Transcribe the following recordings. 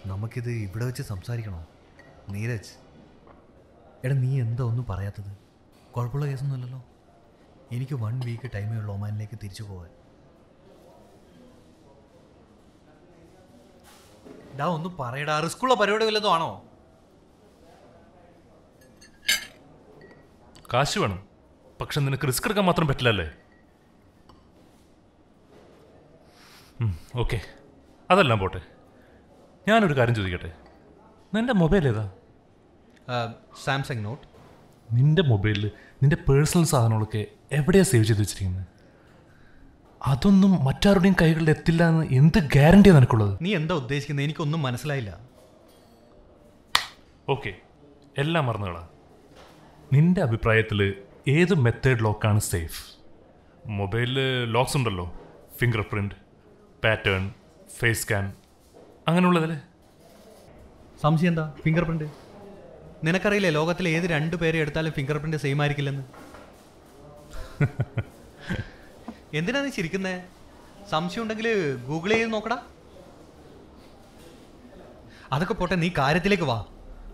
നമുക്കിത് ഇവിടെ വെച്ച് സംസാരിക്കണോ നീരജ് എടാ നീ എന്താ ഒന്നും പറയാത്തത് കുഴപ്പമുള്ള കേസൊന്നുമില്ലല്ലോ എനിക്ക് വൺ വീക്ക് ടൈമേ ഉള്ളൂ ഒമാനിലേക്ക് തിരിച്ചു പോകാൻ ഡാ ഒന്ന് പറയടാ റിസ്ക്കുള്ള പരിപാടി വല്ലതും ആണോ കാശ് വേണം പക്ഷെ നിനക്ക് റിസ്ക് എടുക്കാൻ മാത്രം പറ്റില്ലല്ലേ ഓക്കെ അതെല്ലാം പോട്ടെ ഞാനൊരു കാര്യം ചോദിക്കട്ടെ നിന്റെ മൊബൈൽ ഏതാ സാംസങ് നോട്ട് നിന്റെ മൊബൈലിൽ നിന്റെ പേഴ്സണൽ സാധനങ്ങളൊക്കെ എവിടെയാ സേവ് ചെയ്ത് വെച്ചിരിക്കുന്നത് അതൊന്നും മറ്റാരുടെയും കൈകളിൽ എത്തില്ല എന്ന് എന്ത് ഗ്യാരണ്ടിയാണ് നിനക്കുള്ളത് നീ എന്താ ഉദ്ദേശിക്കുന്നത് എനിക്കൊന്നും മനസ്സിലായില്ല ഓക്കെ എല്ലാം മറന്നുകളാ നിന്റെ അഭിപ്രായത്തിൽ ഏത് മെത്തേഡ് ലോക്കാണ് സേഫ് മൊബൈലിൽ ലോക്സ് ഉണ്ടല്ലോ fingerprint pattern face scan അങ്ങനെയുള്ളതിൽ സംശയം എന്താ ഫിംഗർ പ്രിന്റ് നിനക്കറിയില്ലേ ലോകത്തിലെ ഏത് രണ്ട് പേരെ എടുത്താലും ഫിംഗർ പ്രിന്റ് സെയിം ആയിരിക്കില്ലെന്ന് എന്തിനാ നീ ചിരിക്കുന്നേ സംശയം ഉണ്ടെങ്കിൽ ഗൂഗിൾ ചെയ്ത് നോക്കടാ അതൊക്കെ പോട്ടെ നീ കാര്യത്തിലേക്ക് വാ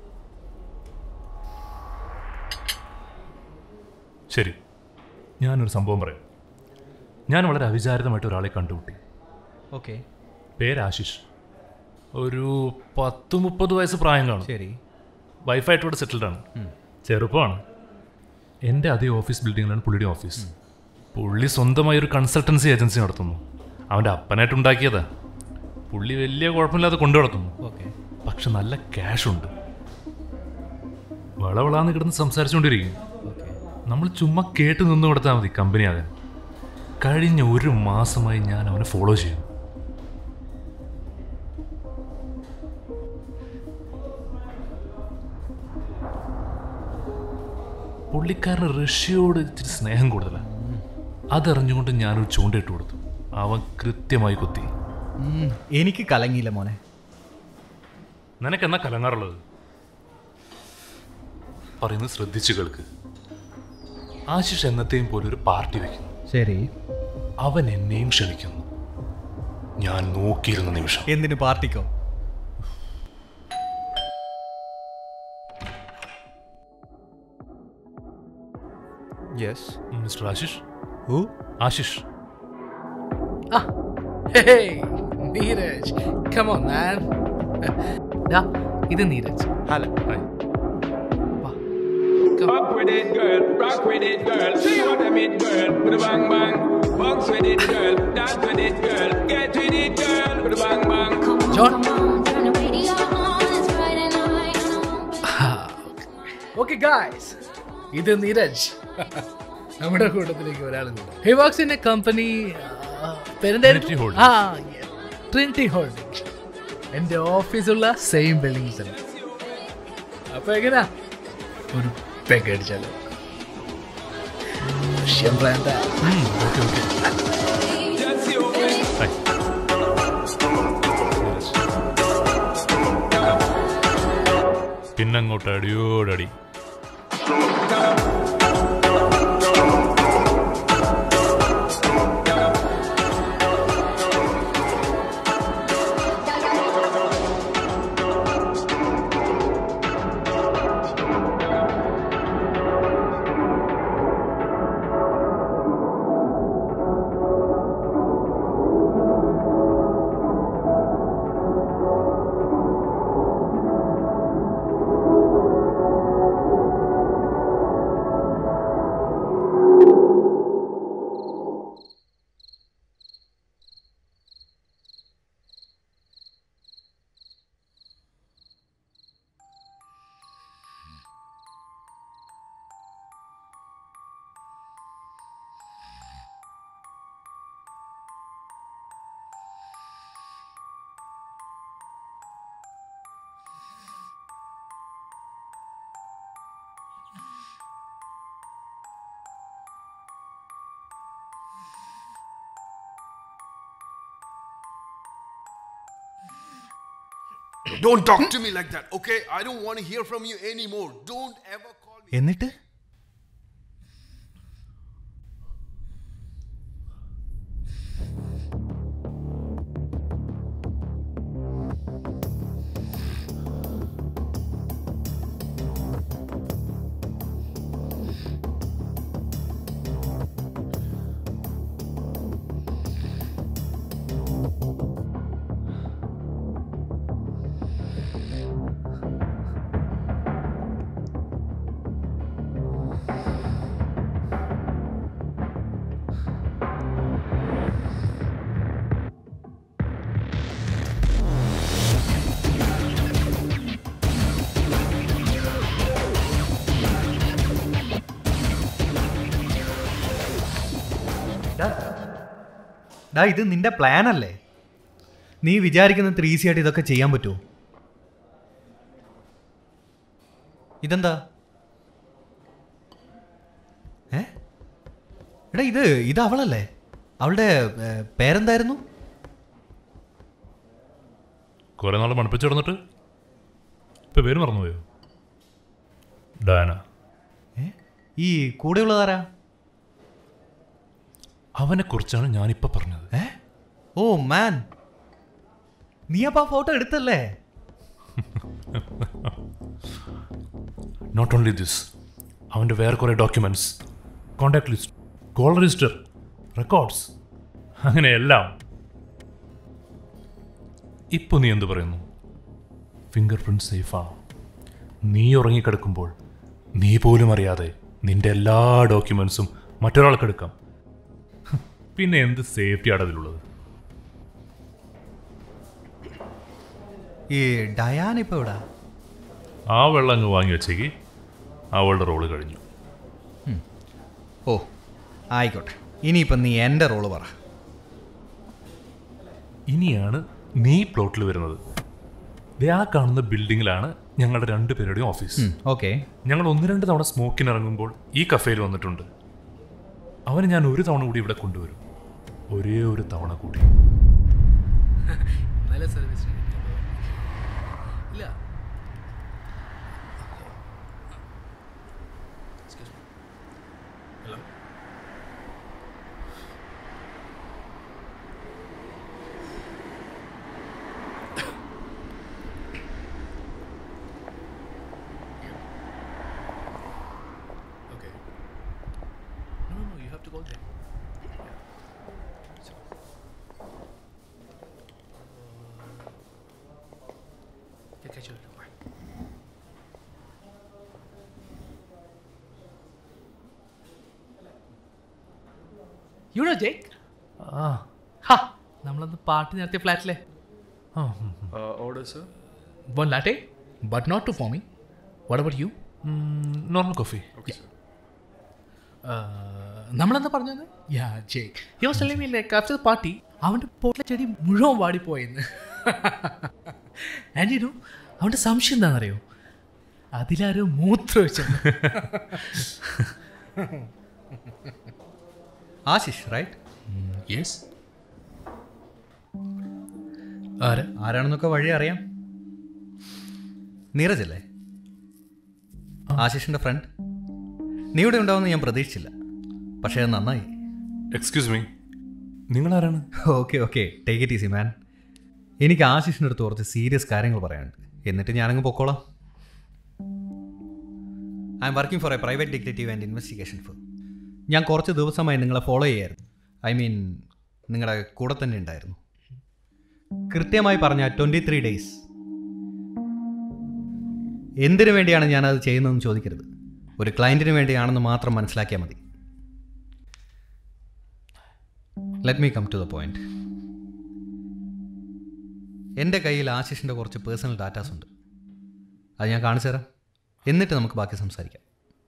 ശരി ഞാനൊരു സംഭവം പറയാം ഞാൻ വളരെ അവിചാരിതമായിട്ട് ഒരാളെ കണ്ടുമുട്ടി ഓക്കെ പേര് ആശിഷ് ഒരു പത്ത് മുപ്പത് വയസ്സ് പ്രായം കാണും ശരി വൈഫായിട്ട് ഇവിടെ സെറ്റിൽഡ് ആണ് ചെറുപ്പമാണ് എൻ്റെ അതേ ഓഫീസ് ബിൽഡിങ്ങിലാണ് പുള്ളിയുടെ ഓഫീസ് പുള്ളി സ്വന്തമായി ഒരു കൺസൾട്ടൻസി ഏജൻസി നടത്തുന്നു അവൻ്റെ അപ്പനായിട്ട് ഉണ്ടാക്കിയതാ പുള്ളി വലിയ കുഴപ്പമില്ലാതെ കൊണ്ടു നടത്തുന്നു ഓക്കെ പക്ഷെ നല്ല ക്യാഷ് ഉണ്ട് വളവളാന്ന് കിടന്ന് സംസാരിച്ചുകൊണ്ടിരിക്കും ഓക്കെ നമ്മൾ ചുമ്മാ കേട്ട് നിന്ന് കൊടുത്താൽ മതി കമ്പനി ആകാൻ കഴിഞ്ഞ ഒരു മാസമായി ഞാൻ അവനെ ഫോളോ ചെയ്യും പുള്ളിക്കാരന് റഷ്യയോട് ഇച്ചിരി സ്നേഹം കൂടുതലാണ് അതറിഞ്ഞുകൊണ്ട് ഞാനൊരു ചൂണ്ടയിട്ട് കൊടുത്തു അവൻ കൃത്യമായി കുത്തി എനിക്ക് കലങ്ങിയില്ല മോനെ നിനക്കെന്നാ കലങ്ങാറുള്ളത് പറയുന്നത് ശ്രദ്ധിച്ചു കേൾക്ക് ആശിഷ് എന്നത്തെയും പോലെ ഒരു പാർട്ടി വെക്കുന്നു ശരി അവൻ എന്നെയും ക്ഷണിക്കുന്നു ഞാൻ നോക്കിയിരുന്ന നിമിഷം എന്തിന് പാർട്ടിക്കോ yes mister Ashish who Ashish Hey, Neeraj come on man ദാ ഇത് Neeraj hello hi Up with it, girl. Rock with it, girl. See what them it, girl. With a bang bang. Bounce with it, girl. Dance with it, girl. Get with it, girl. With a bang bang. John. Turn the radio on, it's Friday night and I won't okay guys ഇത് നീരജ് നമ്മുടെ കൂട്ടത്തിലേക്ക് ഒരാളും കൂടെ he works in a company Trinity Holdings. ആ Trinity holding എൻ്റെ ഓഫീസുള്ള same buildings തന്നെ അപ്പൊ എങ്ങനാ ഒരു പെഗ് അടിച്ചാലോ റഷ്യൻ ബ്രാൻഡാ okay okay Just you. Hi പിന്നങ്ങോട്ട് അടിയോടടി Don't talk to me like that, okay? I don't want to hear from you anymore. Don't ever call me. എന്നിട്ട് ഡാ ഇത് നിന്റെ പ്ലാൻ അല്ലേ നീ വിചാരിക്കുന്ന ഇത്ര ഈസി ആയിട്ട് ഇതൊക്കെ ചെയ്യാൻ പറ്റുമോ ഇതെന്താ ഏ എടാ ഇത് ഇത് അവളല്ലേ അവളുടെ ഏ, പേരെന്തായിരുന്നു കുറെ നാൾ മണപ്പിച്ച് കിടന്നിട്ട് ഇപ്പൊ പേര് മറന്നുപോയോ ഡാന ഏ ഈ കൂടെയുള്ളതാരാ അവനെ കുറിച്ചാണ് ഞാനിപ്പോ പറഞ്ഞത് ഏ ഓ മാൻ നീ അപ്പം ആ ഫോട്ടോ എടുത്തല്ലേ നോട്ട് ഓൺലി ദിസ് അവൻ്റെ വേറെ കുറേ documents contact list call register records അങ്ങനെ എല്ലാം ഇപ്പോൾ നീ എന്ത് പറയുന്നു ഫിംഗർ പ്രിൻറ്റ് സേഫാണ് നീ ഉറങ്ങിക്കിടക്കുമ്പോൾ നീ പോലും അറിയാതെ നിന്റെ എല്ലാ ഡോക്യുമെൻസും മറ്റൊരാൾക്ക് എടുക്കാം പിന്നെ എന്ത് സേഫ്റ്റിയാണ് അതിലുള്ളത് ഈ ഡയാൻ ഇപ്പോൾ എവിടാ ആ വെള്ളം അങ്ങ് വാങ്ങി വെച്ചേക്ക് അവളുടെ റോള് കഴിഞ്ഞു ഓ ആയിക്കോട്ടെ ഇനിയിപ്പം നീ എൻ്റെ റോള് പറ ഇനിയാണ് നീ പ്ലോട്ടിൽ വരുന്നത് ദേ ആ കാണുന്ന ബിൽഡിങ്ങിലാണ് ഞങ്ങളുടെ രണ്ടുപേരുടെയും ഓഫീസ് ഓക്കെ ഞങ്ങൾ ഒന്ന് രണ്ട് തവണ സ്മോക്കിന് ഇറങ്ങുമ്പോൾ ഈ കഫേയിൽ വന്നിട്ടുണ്ട് അവന് ഞാൻ ഒരു തവണ കൂടി ഇവിടെ കൊണ്ടുവരും ഒരേ ഒരു തവണ കൂടി നല്ല സർവീസ് ഇല്ല hello Okay. No, no, no, you have to go there. Yeah, catch you later. Bye. You know Jake? ആ Ha! നമ്മളന്ന് പാർട്ടി നടത്തിയ ഫ്ലാറ്റിലെ ആ Uh, order, sir? One latte but not two for me what about you normal coffee Okay, sir. നമ്മളെന്താ പറഞ്ഞത് yeah Jake he was telling me like after the party അവൻ്റെ പോട്ടിലെ ചെടി മുഴുവൻ വാടിപ്പോയെന്ന് ആൻഡ് യു നോ അവൻ്റെ സംശയം എന്താണെന്നറിയോ അതിലാരോ മൂത്രം വെച്ചെന്ന് ആശിഷ് റൈറ്റ് യെസ് ആരാ ആരാണെന്നൊക്കെ വഴി അറിയാം നീരജ് അല്ലേ ആശിഷിൻ്റെ ഫ്രണ്ട് നീ ഇവിടെ ഉണ്ടാവുമെന്ന് ഞാൻ പ്രതീക്ഷിച്ചില്ല പക്ഷേ അത് നന്നായി എക്സ്ക്യൂസ് മീ നിങ്ങളാരാണ് okay okay take it easy man എനിക്ക് ആശിഷിൻ്റെ അടുത്ത് കുറച്ച് സീരിയസ് കാര്യങ്ങൾ പറയാനുണ്ട് എന്നിട്ട് ഞാനങ്ങ് പൊക്കോളാം I'm working for a private detective and investigation firm ഞാൻ കുറച്ച് ദിവസമായി നിങ്ങളെ ഫോളോ ചെയ്യായിരുന്നു ഐ മീൻ നിങ്ങളുടെ കൂടെ തന്നെ ഉണ്ടായിരുന്നു കൃത്യമായി പറഞ്ഞ ട്വൻറ്റി ത്രീ ഡേയ്സ് എന്തിനു വേണ്ടിയാണ് ഞാനത് ചെയ്യുന്നതെന്ന് ചോദിക്കരുത് ഒരു ക്ലയൻറ്റിന് വേണ്ടിയാണെന്ന് മാത്രം മനസ്സിലാക്കിയാൽ മതി let me come to the point എൻ്റെ കയ്യിൽ ആശിഷിൻ്റെ കുറച്ച് പേഴ്സണൽ ഡാറ്റാസ് ഉണ്ട് അത് ഞാൻ കാണിച്ചു തരാം എന്നിട്ട് നമുക്ക് ബാക്കി സംസാരിക്കാം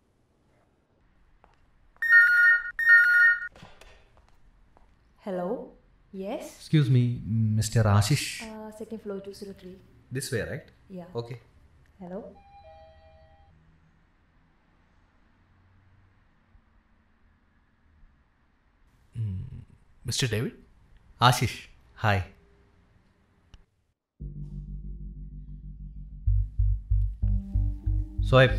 Hello? Yes? Excuse me mister Ashish Uh, second floor 203. This way right Yeah. Okay Hello? Mister David Ashish hi Soyab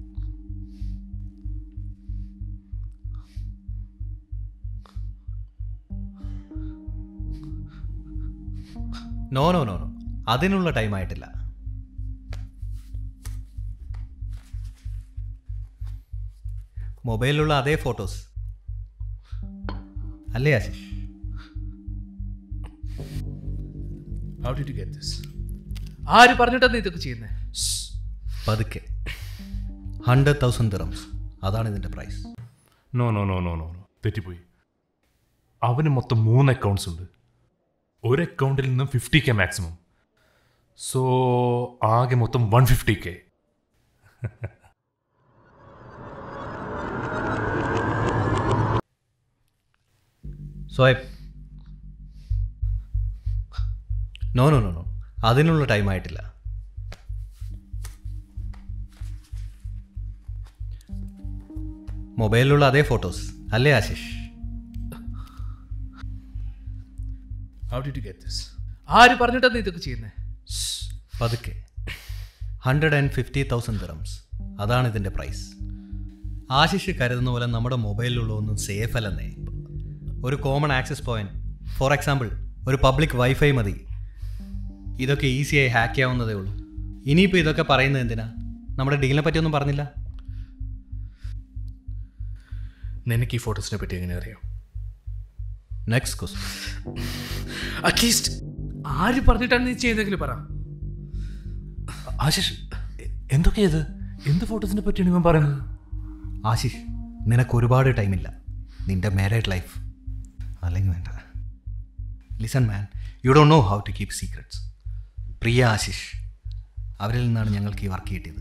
no no no no അതിനുള്ള ടൈം ആയിട്ടില്ല മൊബൈലിലുള്ള അതേ ഫോട്ടോസ് അല്ലേ Ashish how did you get this ആര് പറഞ്ഞിട്ടാ നീ ഇതൊക്കെ ചെയ്യുന്നത് പതുക്കെ ഹൺഡ്രഡ് തൗസൻഡ് ദിറംസ് അതാണ് ഇതിൻ്റെ price no no no no no no തെറ്റിപ്പോയി അവന് മൊത്തം മൂന്ന് അക്കൗണ്ട്സ് ഉണ്ട് ഒരു അക്കൗണ്ടിൽ നിന്നും ഫിഫ്റ്റി കെ മാക്സിമം സോ ആകെ മൊത്തം one fifty K Soyab no no no no അതിനുള്ള ടൈം ആയിട്ടില്ല മൊബൈലിലുള്ള അതേ ഫോട്ടോസ് അല്ലേ Ashish how did you get this ആര് പറഞ്ഞിട്ടാ നീ ഇതൊക്കെ ചെയ്യുന്നത് പതുക്കെ hundred and fifty thousand dirhams അതാണ് ഇതിൻ്റെ പ്രൈസ് ആശിഷ് കരുതുന്ന പോലെ നമ്മുടെ മൊബൈലിലുള്ള ഒന്നും സേഫ് അല്ലെന്നേ ഒരു common access point for example ഒരു പബ്ലിക് വൈഫൈ മതി ഇതൊക്കെ ഈസിയായി ഹാക്ക് ചെയ്യാവുന്നതേ ഉള്ളൂ ഇനിയിപ്പോൾ ഇതൊക്കെ പറയുന്നത് എന്തിനാ നമ്മുടെ ഡീലിനെ പറ്റിയൊന്നും പറഞ്ഞില്ല നിനക്ക് ഈ ഫോട്ടോസിനെ പറ്റി എങ്ങനെ അറിയാം നെക്സ്റ്റ് ക്വസ്റ്റ് അറ്റ്ലീസ്റ്റ് ആര് പറഞ്ഞിട്ടാണ് നീ ചെയ്യുന്നതെങ്കിലും പറ ആശിഷ് എ- എന്തൊക്കെയാ ഇത് എന്ത് ഫോട്ടോസിനെ പറ്റിയാണ് ഇവൻ പറയുന്നത് ആശിഷ് നിനക്ക് ഒരുപാട് ടൈമില്ല നിന്റെ മാരേഡ് ലൈഫ് അല്ലെങ്കിൽ വേണ്ട listen man you don't know how to keep secrets Priya Ashish അവരിൽ നിന്നാണ് ഞങ്ങൾക്ക് ഈ വർക്ക് കിട്ടിയത്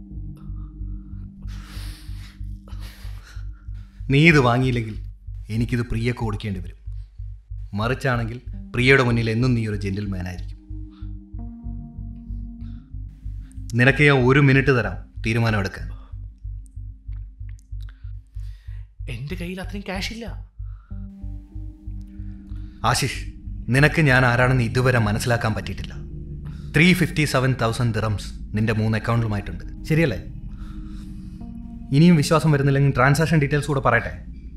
നീ ഇത് വാങ്ങിയില്ലെങ്കിൽ എനിക്കിത് പ്രിയക്ക് കൊടുക്കേണ്ടി വരും മറിച്ചാണെങ്കിൽ പ്രിയയുടെ മുന്നിൽ എന്നും നീ ഒരു ജെന്റിൽമാൻ ആയിരിക്കും നിനക്ക് ഞാൻ ഒരു മിനിറ്റ് തരാം തീരുമാനം എടുക്കാൻ എൻ്റെ കയ്യിൽ അത്രയും ക്യാഷ് ഇല്ല ആശിഷ് നിനക്ക് ഞാൻ ആരാണെന്ന് ഇതുവരെ മനസ്സിലാക്കാൻ പറ്റിയിട്ടില്ല three fifty seven thousand dirhams നിന്റെ മൂന്ന് അക്കൗണ്ടിലുമായിട്ടുണ്ട് ശരിയല്ലേ ഇനിയും വിശ്വാസം വരുന്നില്ലെങ്കിൽ ട്രാൻസാക്ഷൻ ഡീറ്റെയിൽസ് കൂടെ പറയട്ടെ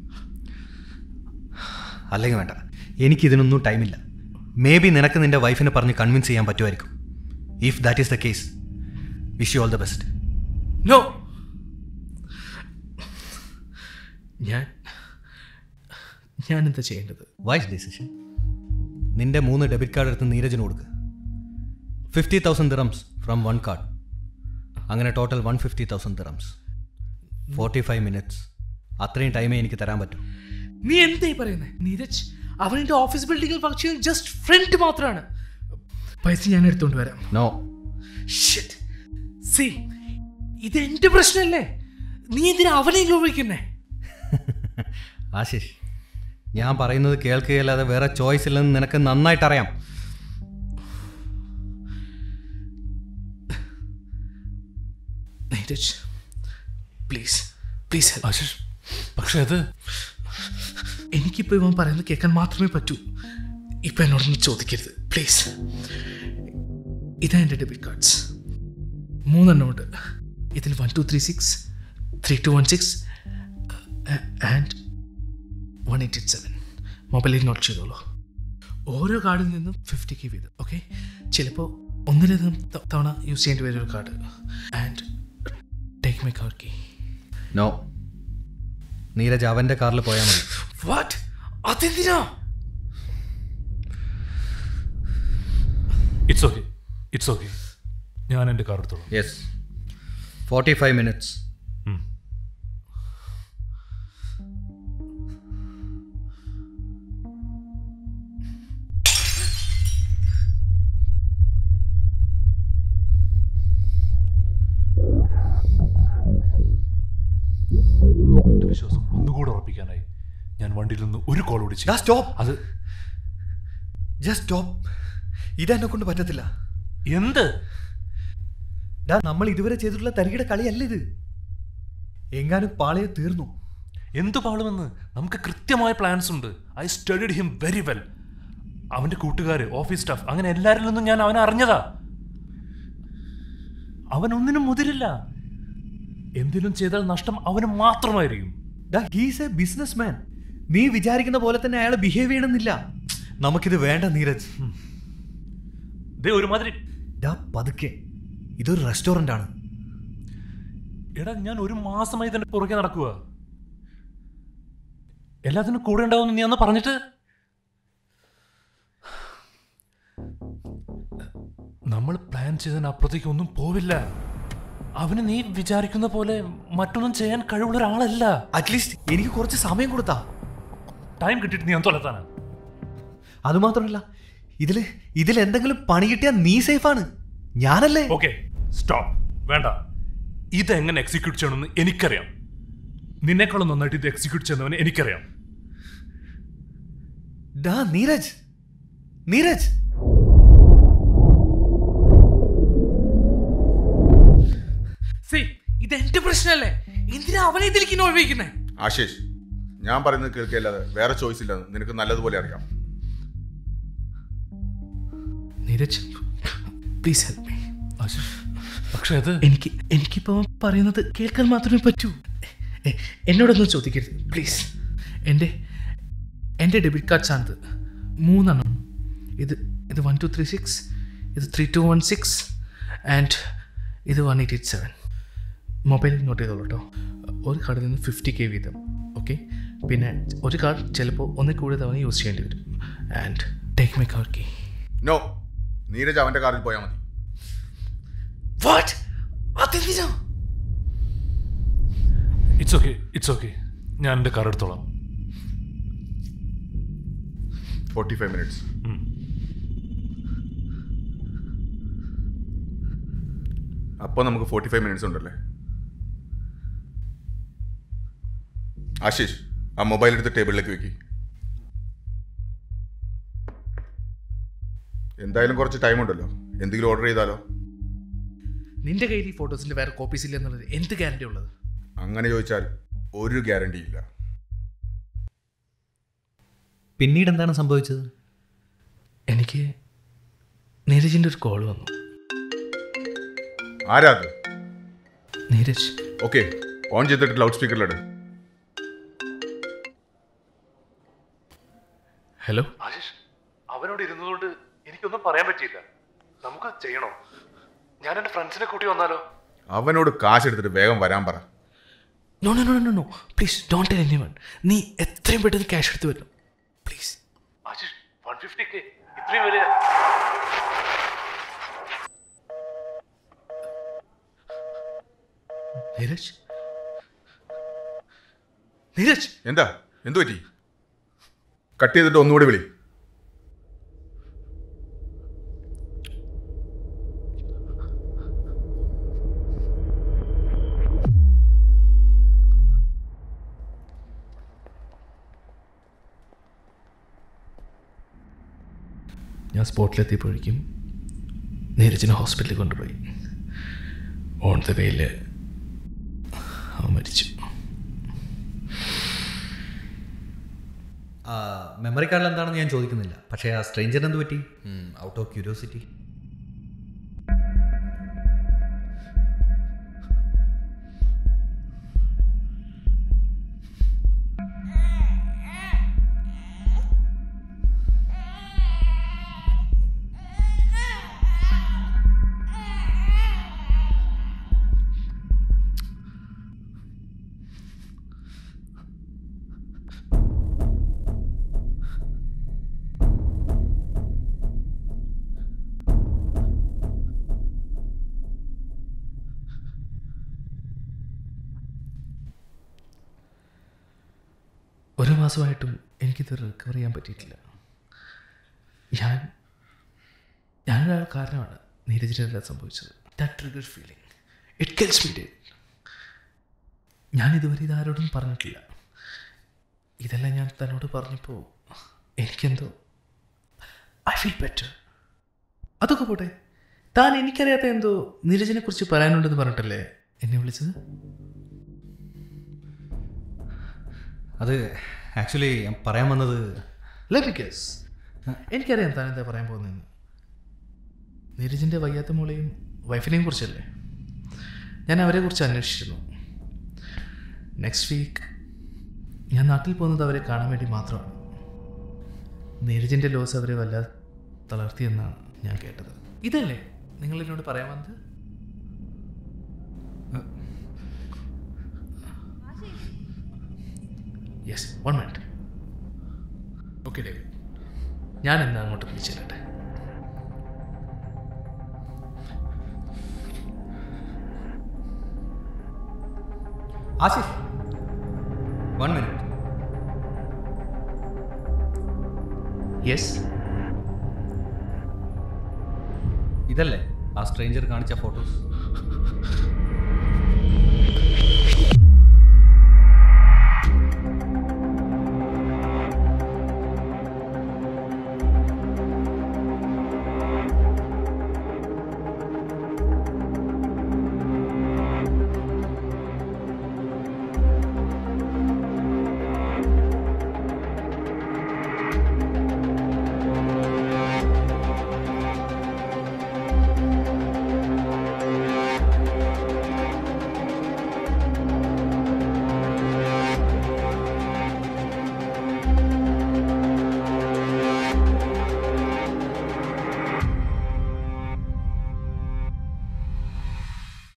അല്ലെങ്കിൽ വേണ്ട എനിക്കിതിനൊന്നും ടൈമില്ല മേ ബി നിനക്ക് നിന്റെ വൈഫിനെ പറഞ്ഞ് കൺവിൻസ് ചെയ്യാൻ പറ്റുമായിരിക്കും if that is the case wish you all the best no ഞാൻ ഞാൻ എന്താ ചെയ്യേണ്ടത് വൈസ് ഡിസിഷൻ നിന്റെ മൂന്ന് ഡെബിറ്റ് കാർഡ് എടുത്ത് നീരജിന് കൊടുക്കുക fifty thousand dirhams from one card അങ്ങനെ total one fifty thousand dirhams forty five minutes അത്രയും ടൈമേ എനിക്ക് തരാൻ പറ്റൂ നീ എന്തായി പറയുന്നത് നീരജ് അവൻ എൻ്റെ ഓഫീസ് ബിൽഡിങ്ങിൽ വർക്ക് ചെയ്യുന്ന ജസ്റ്റ് ഫ്രണ്ട് മാത്രമാണ് പൈസ ഞാൻ എടുത്തുകൊണ്ട് വരാം നോ ഷിറ്റ് സി ഇത് എൻ്റെ പ്രശ്നമല്ലേ നീ എന്തിനാ അവനെ ഉപയോഗിക്കുന്നേ ആശിഷ് ഞാൻ പറയുന്നത് കേൾക്കുകയല്ലാതെ വേറെ ചോയ്സ് ഇല്ലെന്ന് നിനക്ക് നന്നായിട്ട് അറിയാം നീരജ് പ്ലീസ് പ്ലീസ് ആശിഷ് പക്ഷെ അത് എനിക്കിപ്പോൾ ഇവൻ പറയുന്നത് കേൾക്കാൻ മാത്രമേ പറ്റൂ ഇപ്പം എന്നോടൊന്ന് ചോദിക്കരുത് പ്ലീസ് ഇതാ എൻ്റെ ഡെബിറ്റ് കാർഡ്സ് മൂന്നെണ്ണം ഉണ്ട് ഇതിൽ one two three six three two one six and one eight eight seven മൊബൈലിൽ നോട്ട് ചെയ്തോളൂ ഓരോ കാർഡിൽ നിന്നും ഫിഫ്റ്റി കെ വീതം ഓക്കെ ചിലപ്പോൾ ഒന്നിലധികം ത- തവണ യൂസ് ചെയ്യേണ്ടി വരും ഒരു card and take my card key no Neeraj അവൻ്റെ കാറിൽ പോയാൽ മതി വാട്ട് അതെന്തിനാ ഇറ്റ്സ് ഓക്കെ ഇറ്റ്സ് ഓക്കെ ഞാൻ എൻ്റെ കാർ എടുത്തോളാം യെസ് ഫോർട്ടി ഫൈവ് മിനിറ്റ്സ് ഉം. എന്റെ വിശ്വാസം ഒന്നുകൂടെ ഉറപ്പിക്കാനായി ഞാൻ വണ്ടിയിൽ നിന്ന് ഒരു കോൾ വിളിച്ചു സ്റ്റോപ്പ് അത് ജസ്റ്റ് സ്റ്റോപ്പ് ഇതെന്നെ കൊണ്ട് പറ്റത്തില്ല എന്ത് ഡാ നമ്മൾ ഇതുവരെ ചെയ്തിട്ടുള്ള തരികിടെ കളിയല്ല ഇത് എങ്ങാനും പാളയെ തീർന്നു എന്തു പാളുമെന്ന് നമുക്ക് കൃത്യമായ പ്ലാൻസ് ഉണ്ട് I studied him very well അവന്റെ കൂട്ടുകാര് ഓഫീസ് സ്റ്റാഫ് അങ്ങനെ എല്ലാരിൽ നിന്നും ഞാൻ അവനെ അറിഞ്ഞതാ അവൻ ഒന്നിനും മുതിരില്ല എന്തിനും ചെയ്താൽ നഷ്ടം അവന് മാത്രമായിരിക്കും ഡാ ഹീസ് എ ബിസിനസ് മാൻ നീ വിചാരിക്കുന്ന പോലെ തന്നെ അയാൾ ബിഹേവ് ചെയ്യണമെന്നില്ല നമുക്കിത് വേണ്ട നീരജ് ദേ ഒരുമാതിരി ഡാ പതുക്കെ ഇതൊരു റെസ്റ്റോറൻ്റ് ആണ് എടാ ഞാൻ ഒരു മാസമായി ഇതിന്റെ പുറകെ നടക്കുക എല്ലാത്തിനും കൂടെ ഉണ്ടാവുമെന്ന് നീ അന്ന് പറഞ്ഞിട്ട് നമ്മൾ പ്ലാൻ ചെയ്തതിനപ്പുറത്തേക്ക് ഒന്നും പോവില്ല അവന് നീ വിചാരിക്കുന്ന പോലെ മറ്റൊന്നും ചെയ്യാൻ കഴിവുള്ള ഒരാളല്ല അറ്റ്ലീസ്റ്റ് എനിക്ക് കുറച്ച് സമയം കൊടുത്താ ടൈം കിട്ടിയിട്ട് നീ എന്തൊലത്താനാ അതുമാത്രമല്ല ഇതില് ഇതിൽ എന്തെങ്കിലും പണി കിട്ടിയാൽ നീ സേഫാണ് ഞാനല്ലേ ഓക്കെ സ്റ്റോപ്പ് വേണ്ട ഇത് എങ്ങനെ എക്സിക്യൂട്ട് ചെയ്യണമെന്ന് എനിക്കറിയാം നിന്നെക്കാളും നന്നായിട്ട് ഇത് എക്സിക്യൂട്ട് ചെയ്യുന്നവനെ എനിക്കറിയാം ഡാ നീരജ് നീരജ് സേ ഇത് എന്റെ പ്രശ്നമല്ലേ എന്തിനാ അവനെ ഇതിലേക്ക് ഇൻവോൾവ് ചെയ്യിക്കുന്നേ ആശേഷ് ഞാൻ പറയുന്നത് കേൾക്കല്ലാതെ വേറെ ചോയ്സ് ഇല്ലെന്ന് നിനക്ക് നല്ലതുപോലെ അറിയാം നീരജ് പ്ലീസ് ഹെൽപ്പ് മീ പക്ഷെ അത് എനിക്ക് എനിക്കിപ്പോ അവൻ പറയുന്നത് കേൾക്കാൻ മാത്രമേ പറ്റൂ എ- എന്നോടൊന്നും ചോദിക്കരുത് പ്ലീസ് എൻ്റെ എൻ്റെ ഡെബിറ്റ് കാർഡ്സ് ആണിത് മൂന്നെണ്ണം ഇത് ഇത് വൺ ടു ത്രീ സിക്സ് ഇത് three two one six and ഇത് വൺ എയ്റ്റ് എയ്റ്റ് സെവൻ മൊബൈലിൽ നോട്ട് ചെയ്തോളൂ കേട്ടോ ഒരു കാർഡിൽ നിന്ന് ഫിഫ്റ്റി കെ വീതം ഓക്കെ പിന്നെ ഒരു കാർഡ് ചിലപ്പോൾ ഒന്നിൽ കൂടുതൽ തവണ യൂസ് ചെയ്യേണ്ടി വരും and take my card key no Neeraj അവന്റെ കാറിൽ പോയാൽ മതി വാട്ട് അതെന്തിനാ ഇറ്റ്സ് ഓക്കെ ഇറ്റ്സ് ഓക്കെ ഞാൻ എൻ്റെ കാർ എടുത്തോളാം ഫോർട്ടി ഫൈവ് മിനിറ്റ്സ് അപ്പോൾ നമുക്ക് ഫോർട്ടി ഫൈവ് മിനിറ്റ്സ് ഉണ്ടല്ലേ ആശിഷ് ആ മൊബൈൽ എടുത്ത് ടേബിളിലേക്ക് വെക്കി എന്തായാലും കുറച്ച് ടൈം ഉണ്ടല്ലോ എന്തെങ്കിലും ഓർഡർ ചെയ്താലോ നിന്റെ കയ്യിൽ ഈ ഫോട്ടോസിന്റെ വേറെ കോപ്പീസ് ഇല്ല എന്നുള്ളത് എന്ത് ഗ്യാരണ്ടി ഉള്ളത് അങ്ങനെ ചോദിച്ചാൽ ഒരു ഗ്യാരണ്ടി ഇല്ല പിന്നീട് എന്താണ് സംഭവിച്ചത് എനിക്ക് നീരജിന്റെ ഒരു കോൾ വന്നു ആരാ അത് നീരജ് ഓക്കെ ഓൺ ചെയ്തിട്ട് ലൗഡ് സ്പീക്കറിലിട് ഹലോ ആശിഷ് അവനോട് ഇരുന്നതുകൊണ്ട് എനിക്കൊന്നും പറയാൻ പറ്റിയില്ല നമുക്ക് ചെയ്യണോ ഞാൻ എൻ്റെ ഫ്രണ്ട്സിനെ കൂട്ടി വന്നാലോ അവനോട് കാശ് എടുത്തിട്ട് വേഗം വരാൻ പറ no no no no no please don't tell anyone നീ എത്രയും പെട്ടെന്ന് ക്യാഷ് എടുത്ത് വരണം please Ashish one fifty K ഇത്രയും വലിയ നീരജ് നീരജ് എന്താ എന്തു പറ്റി കട്ട് ചെയ്തിട്ട് ഒന്നുകൂടി വിളി ഞാൻ സ്പോട്ടിലെത്തിയപ്പോഴേക്കും നീരജിനെ ഹോസ്പിറ്റലിൽ കൊണ്ടുപോയി ഓൺ ദ വേയിൽ അവൻ മരിച്ചു മെമ്മറി കാർഡിൽ എന്താണെന്ന് ഞാൻ ചോദിക്കുന്നില്ല പക്ഷേ ആ സ്ട്രേഞ്ചറിന് എന്ത് പറ്റി ഔട്ട് ഓഫ് ക്യൂരിയോസിറ്റി ഒരു മാസമായിട്ടും എനിക്കിത് റിക്കവർ ചെയ്യാൻ പറ്റിയിട്ടില്ല ഞാൻ ഞാനൊരാൾ കാരണമാണ് നീരജിനെല്ലാം സംഭവിച്ചത് that trigger feeling it kills me day ഞാൻ ഇതുവരെ ഇത് ആരോടും പറഞ്ഞിട്ടില്ല ഇതെല്ലാം ഞാൻ തന്നോട് പറഞ്ഞപ്പോൾ എനിക്കെന്തോ ഐ ഫീൽ ബെറ്റർ അതൊക്കെ പോട്ടെ താൻ എനിക്കറിയാത്ത എന്തോ നീരജിനെ കുറിച്ച് പറയാനുണ്ടെന്ന് പറഞ്ഞിട്ടല്ലേ എന്നെ വിളിച്ചത് അത് ആക്ച്വലി ഞാൻ പറയാൻ വന്നത് ലഭിക്കസ് എനിക്കറിയാം താൻ എന്താ പറയാൻ പോകുന്നതെന്ന് നീരജിൻ്റെ വയ്യാത്ത മോളെയും വൈഫിനെയും കുറിച്ചല്ലേ ഞാൻ അവരെ കുറിച്ച് അന്വേഷിച്ചിരുന്നു നെക്സ്റ്റ് വീക്ക് ഞാൻ നാട്ടിൽ പോകുന്നത് അവരെ കാണാൻ വേണ്ടി മാത്രമാണ് നീരജിൻ്റെ ലോസ് അവരെ വല്ലാതെ തളർത്തിയെന്നാണ് ഞാൻ കേട്ടത് ഇതല്ലേ നിങ്ങൾ എന്നോട് പറയാൻ വന്നത് yes one minute okay David ഞാൻ എന്നാ അങ്ങോട്ട് വിളിച്ചില്ലട്ടെ ആശിഷ് വൺ മിനിറ്റ് യെസ് ഇതല്ലേ ആ സ്ട്രേഞ്ചർ കാണിച്ച ഫോട്ടോസ്